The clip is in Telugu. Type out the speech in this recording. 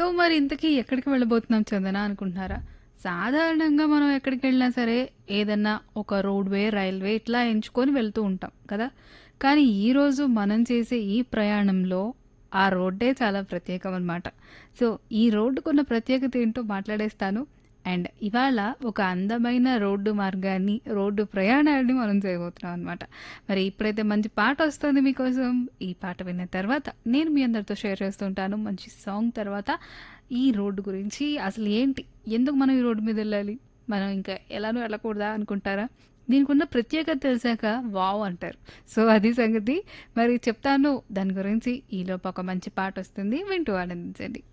సో మరి ఇంతకీ ఎక్కడికి వెళ్ళబోతున్నాం చందన అనుకుంటున్నారా సాధారణంగా మనం ఎక్కడికి వెళ్ళినా సరే ఏదన్నా ఒక రోడ్వే రైల్వే ఇట్లా ఎంచుకొని వెళ్తూ ఉంటాం కదా కానీ ఈరోజు మనం చేసే ఈ ప్రయాణంలో ఆ రోడ్డే చాలా ప్రత్యేకం అనమాట సో ఈ రోడ్డుకున్న ప్రత్యేకత ఏంటో మాట్లాడేస్తాను అండ్ ఇవాళ ఒక అందమైన రోడ్డు మార్గాన్ని రోడ్డు ప్రయాణాన్ని మనం చేయబోతున్నాం అనమాట మరి ఇప్పుడైతే మంచి పాట వస్తుంది మీకోసం ఈ పాట విన్న తర్వాత నేను మీ అందరితో షేర్ చేస్తుంటాను మంచి సాంగ్ తర్వాత ఈ రోడ్డు గురించి అసలు ఏంటి ఎందుకు మనం ఈ రోడ్డు మీద వెళ్ళాలి మనం ఇంకా ఎలానో వెళ్ళకూడదా అనుకుంటారా దీనికి ఉన్న ప్రత్యేకత తెలిసాక వావ్ అంటారు సో అది సంగతి మరి చెప్తాను దాని గురించి ఈలోపు ఒక మంచి పాట వస్తుంది వింటూ ఆనందించండి